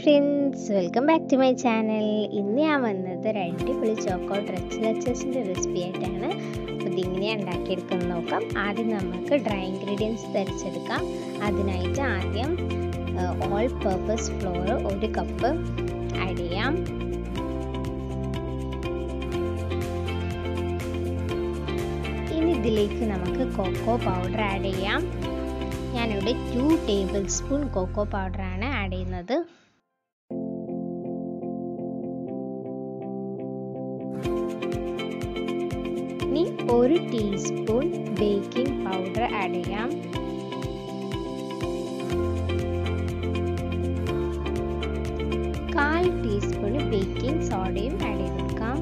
friends welcome back to my channel ഇന്ന് ഞാൻ വന്നത് ഒരു അടിപൊളി ചോക്കോ ഡ്രച്ച് ലച്ചസിൻ്റെ റെസിപ്പി ആയിട്ടാണ് അപ്പോൾ ഇതിങ്ങനെയാണ് ഉണ്ടാക്കിയെടുക്കുന്നത് നോക്കാം ആദ്യം നമുക്ക് ഡ്രൈ ഇൻഗ്രീഡിയൻസ് തിരിച്ചെടുക്കാം അതിനായിട്ട് ആദ്യം ഓൾ പർപ്പസ് ഫ്ലോർ ഒരു കപ്പ് ആഡ് ചെയ്യാം ഇനി ഇതിലേക്ക് നമുക്ക് കൊക്കോ പൗഡർ ആഡ് ചെയ്യാം ഞാനിവിടെ ടു ടേബിൾ സ്പൂൺ കൊക്കോ പൗഡറാണ് ആഡ് ചെയ്യുന്നത് ഇനി ഒരു ടീസ്പൂൺ ബേക്കിംഗ് പൗഡർ ആഡ് ചെയ്യാം കാൽ ടീസ്പൂൺ ബേക്കിംഗ് സോഡയും ആഡ് ചെയ്ത് കൊടുക്കാം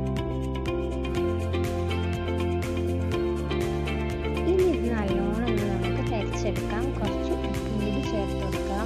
ഇനി ഇത് നല്ലോണം ഒന്ന് നമുക്ക് തരിച്ചെടുക്കാം കുറച്ച് ഉപ്പും കൂടി ചേർത്ത് കൊടുക്കാം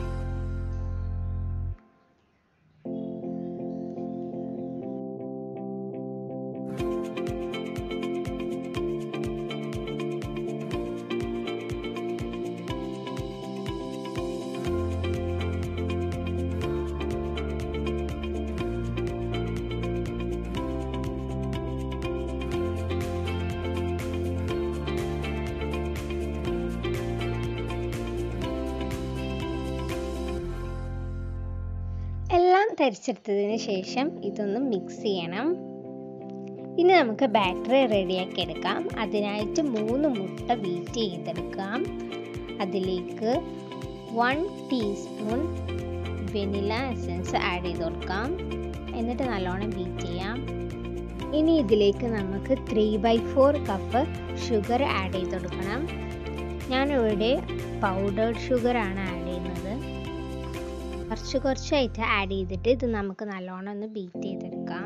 എല്ലാം തരിച്ചെടുത്തതിന് ശേഷം ഇതൊന്ന് മിക്സ് ചെയ്യണം ഇനി നമുക്ക് ബാറ്ററി റെഡിയാക്കി എടുക്കാം അതിനായിട്ട് മൂന്ന് മുട്ട ബീറ്റ് ചെയ്തെടുക്കാം അതിലേക്ക് one teaspoon vanilla essence add ചെയ്ത് കൊടുക്കാം എന്നിട്ട് നല്ലോണം ബീറ്റ് ചെയ്യാം ഇനി ഇതിലേക്ക് നമുക്ക് three by four cup sugar add ചെയ്ത് കൊടുക്കണം ഞാനിവിടെ പൗഡേർഡ് ഷുഗറാണ് ആഡ് ചെയ്യുന്നത് കുറച്ച് കുറച്ചായിട്ട് ആഡ് ചെയ്തിട്ട് ഇത് നമുക്ക് നല്ലോണം ഒന്ന് ബീറ്റ് ചെയ്തെടുക്കാം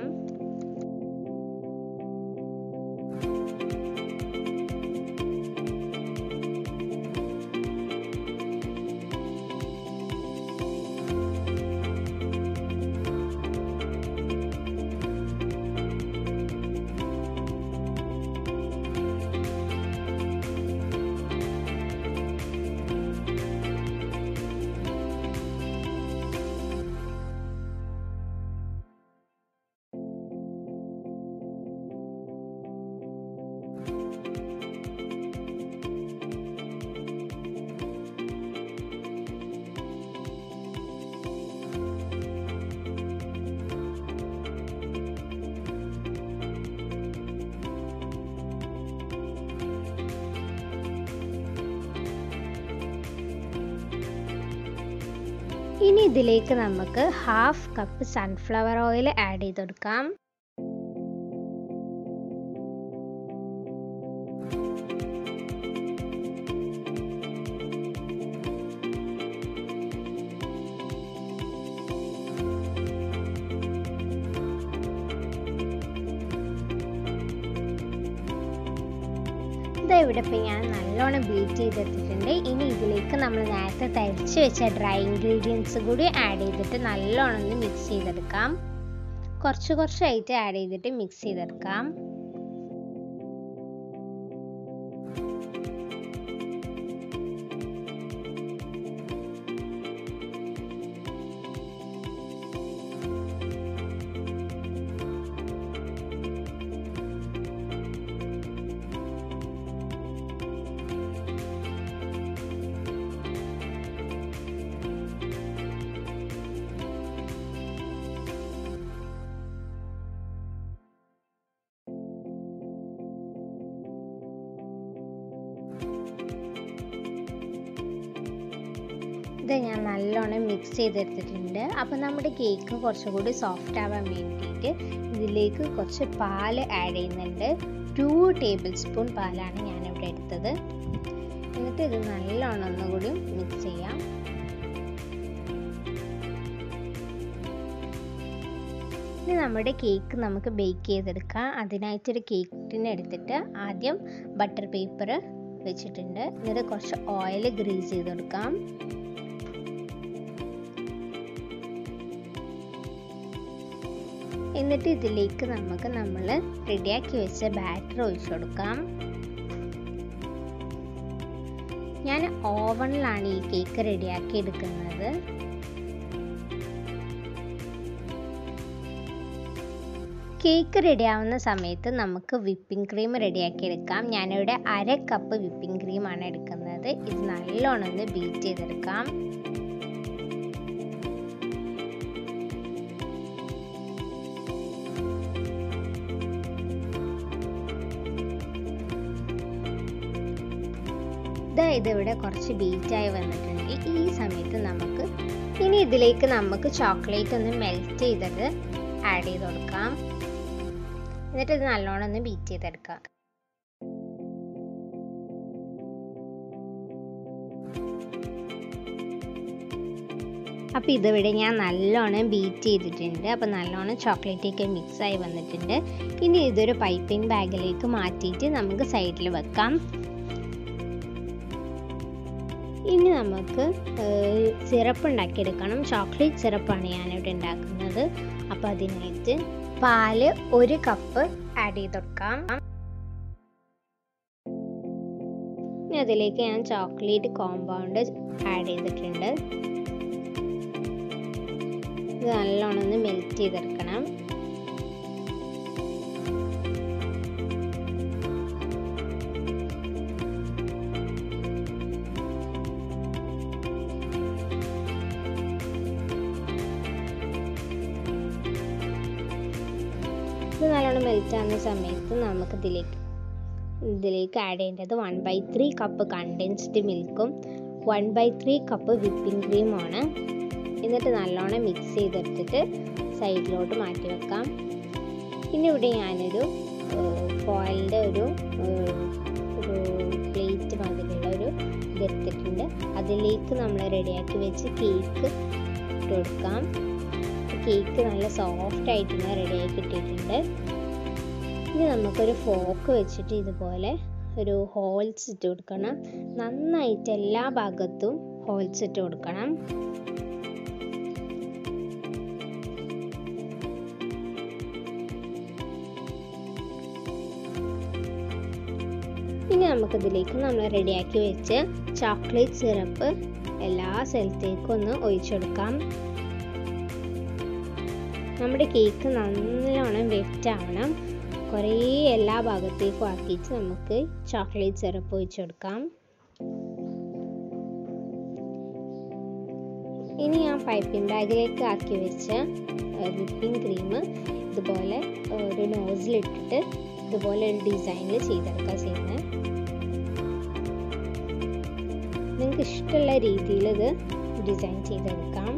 ഇനി ഇതിലേക്ക് നമുക്ക് half cup sunflower oil add ചെയ്ത് കൊടുക്കാം ഇതാ ഇവിടെ ഇപ്പം ഞാൻ നല്ലോണം ബീറ്റ് ചെയ്തെടുത്തിട്ടുണ്ട് ഇനി ഇതിലേക്ക് നമ്മൾ നേരത്തെ തരിച്ച് വെച്ച ഡ്രൈ ഇൻഗ്രീഡിയൻസ് കൂടി ആഡ് ചെയ്തിട്ട് നല്ലോണം ഒന്ന് മിക്സ് ചെയ്തെടുക്കാം കുറച്ച് കുറച്ചായിട്ട് ആഡ് ചെയ്തിട്ട് മിക്സ് ചെയ്തെടുക്കാം ഇത് ഞാൻ നല്ലോണം മിക്സ് ചെയ്തെടുത്തിട്ടുണ്ട് അപ്പോൾ നമ്മുടെ കേക്ക് കുറച്ചുകൂടി സോഫ്റ്റ് ആവാൻ വേണ്ടിയിട്ട് ഇതിലേക്ക് കുറച്ച് പാൽ ആഡ് ചെയ്യുന്നുണ്ട് ടു ടേബിൾ സ്പൂൺ പാലാണ് ഞാനിവിടെ എടുത്തത് എന്നിട്ട് ഇത് നല്ലോണം ഒന്നുകൂടി മിക്സ് ചെയ്യാം ഇനി നമ്മുടെ കേക്ക് നമുക്ക് ബേക്ക് ചെയ്തെടുക്കാം അതിനായിട്ടൊരു കേക്ക് ടിൻ എടുത്തിട്ട് ആദ്യം ബട്ടർ പേപ്പർ വെച്ചിട്ടുണ്ട് എന്നിട്ട് കുറച്ച് ഓയിൽ ഗ്രീസ് ചെയ്ത് കൊടുക്കാം എന്നിട്ട് ഇതിലേക്ക് നമുക്ക് നമ്മൾ റെഡിയാക്കി വെച്ച ബാറ്റർ ഒഴിച്ചു കൊടുക്കാം ഞാൻ ഓവണിലാണ് ഈ കേക്ക് റെഡിയാക്കി എടുക്കുന്നത് കേക്ക് റെഡി ആവുന്ന സമയത്ത് നമുക്ക് വിപ്പിംഗ് ക്രീം റെഡിയാക്കി എടുക്കാം ഞാനിവിടെ അര കപ്പ് വിപ്പിംഗ് ക്രീമാണ് എടുക്കുന്നത് ഇത് നല്ലോണം ഒന്ന് ബീറ്റ് ചെയ്തെടുക്കാം ഇതായത് ഇവിടെ കുറച്ച് ബീറ്റായി വന്നിട്ടുണ്ട് ഈ സമയത്ത് നമുക്ക് ഇനി ഇതിലേക്ക് നമുക്ക് ചോക്ലേറ്റ് ഒന്ന് മെൽറ്റ് ചെയ്തത് ആഡ് ചെയ്ത് കൊടുക്കാം എന്നിട്ട് ഇത് നല്ലോണം ഒന്ന് ബീറ്റ് ചെയ്തെടുക്കാം അപ്പോൾ ഇതിവിടെ ഞാൻ നല്ലോണം ബീറ്റ് ചെയ്തിട്ടുണ്ട് അപ്പോൾ നല്ലോണം ചോക്ലേറ്റൊക്കെ മിക്സ് ആയി വന്നിട്ടുണ്ട് ഇനി ഇതൊരു പൈപ്പിംഗ് ബാഗിലേക്ക് മാറ്റിയിട്ട് നമുക്ക് സൈഡിൽ വെക്കാം ഇനി നമുക്ക് സിറപ്പ് ഉണ്ടാക്കിയെടുക്കണം ചോക്ലേറ്റ് സിറപ്പാണ് ഞാനിവിടെ ഉണ്ടാക്കുന്നത് അപ്പോൾ അതിനായിട്ട് പാല് ഒരു കപ്പ് ആഡ് ചെയ്ത് കൊടുക്കാം ഇനി അതിലേക്ക് ഞാൻ ചോക്ലേറ്റ് കോമ്പൗണ്ട് ആഡ് ചെയ്തിട്ടുണ്ട് ഇത് നല്ലോണം ഒന്ന് മെൽറ്റ് ചെയ്തെടുക്കണം ഇത് നല്ലോണം മെൽറ്റ് ആവുന്ന സമയത്ത് നമുക്ക് ഇതിലേക്ക് ഇതിലേക്ക് ആഡ് ചെയ്യേണ്ടത് one by three cup condensed മിൽക്കും one by three cup whipping ക്രീമാണ് എന്നിട്ട് നല്ലോണം മിക്സ് ചെയ്തെടുത്തിട്ട് സൈഡിലോട്ട് മാറ്റി വെക്കാം പിന്നെ ഇവിടെ ഞാനൊരു ഫോയിലിൻ്റെ ഒരു ഒരു പ്ലേറ്റ് മാതിരിയുള്ള ഒരു ഇതെടുത്തിട്ടുണ്ട് അതിലേക്ക് നമ്മൾ റെഡിയാക്കി വെച്ച് കേക്ക് ഇട്ട് കൊടുക്കാം കേക്ക് നല്ല സോഫ്റ്റ് ആയിട്ട് റെഡിയാക്കി ഇട്ടിട്ടുണ്ട് ഇനി നമുക്കൊരു ഫോക്ക് വെച്ചിട്ട് ഇതുപോലെ ഒരു ഹോൾസ് ഇട്ട് കൊടുക്കണം നന്നായിട്ട് എല്ലാ ഭാഗത്തും ഹോൾസ് ഇട്ട് കൊടുക്കണം ഇനി നമുക്കിതിലേക്ക് നമ്മൾ റെഡിയാക്കി വെച്ച് ചോക്ലേറ്റ് സിറപ്പ് എല്ലാ സ്ഥലത്തേക്കും ഒന്ന് ഒഴിച്ചെടുക്കാം നമ്മുടെ കേക്ക് നല്ലോണം വെറ്റ് ആവണം കുറേ എല്ലാ ഭാഗത്തേക്കും ആക്കിയിട്ട് നമുക്ക് ചോക്ലേറ്റ് സിറപ്പ് ഒഴിച്ചെടുക്കാം ഇനി ഞാൻ പൈപ്പിംഗ് ബാഗിലേക്ക് ആക്കി വെച്ച വിപ്പിംഗ് ക്രീം ഇതുപോലെ ഒരു നോസിലിട്ടിട്ട് ഇതുപോലെ ഒരു ഡിസൈനിൽ ചെയ്തെടുക്കുക ചെയ്യുന്നത് നിങ്ങൾക്ക് ഇഷ്ടമുള്ള രീതിയിൽ ഇത് ഡിസൈൻ ചെയ്തെടുക്കാം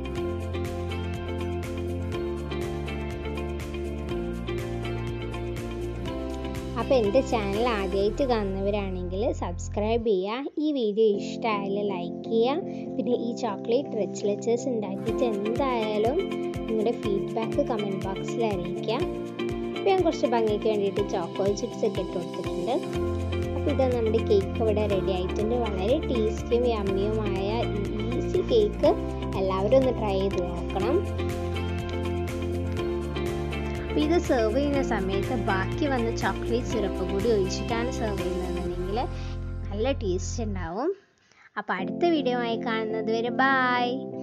അപ്പോൾ എൻ്റെ ചാനൽ ആദ്യമായിട്ട് കാണുന്നവരാണെങ്കിൽ സബ്സ്ക്രൈബ് ചെയ്യുക ഈ വീഡിയോ ഇഷ്ടമായാലും ലൈക്ക് ചെയ്യുക പിന്നെ ഈ ചോക്ലേറ്റ് റിച്ച് ലെച്ചേഴ്സ് ഉണ്ടാക്കിയിട്ട് എന്തായാലും നിങ്ങളുടെ ഫീഡ്ബാക്ക് കമൻറ്റ് ബോക്സിൽ അറിയിക്കുക അപ്പോൾ ഞാൻ കുറച്ച് ഭംഗിക്ക് വേണ്ടിയിട്ട് ചോക്കോ ചിപ്സ് ഒക്കെ ഇട്ട് കൊടുത്തിട്ടുണ്ട് അപ്പോൾ ഇതാ നമ്മുടെ കേക്ക് ഇവിടെ റെഡി ആയിട്ടുണ്ട് വളരെ ടേസ്റ്റിയും യമ്മിയുമായ ഈസി കേക്ക് എല്ലാവരും ഒന്ന് ട്രൈ ചെയ്ത് നോക്കണം അപ്പോൾ ഇത് സെർവ് ചെയ്യുന്ന സമയത്ത് ബാക്കി വന്ന ചോക്ലേറ്റ് സിറപ്പ് കൂടി ഒഴിച്ചിട്ടാണ് സെർവ് ചെയ്യുന്നതെന്നുണ്ടെങ്കിൽ നല്ല ടേസ്റ്റ് ഉണ്ടാവും അപ്പോൾ അടുത്ത വീഡിയോ ആയി കാണുന്നത് വരെ ബായ്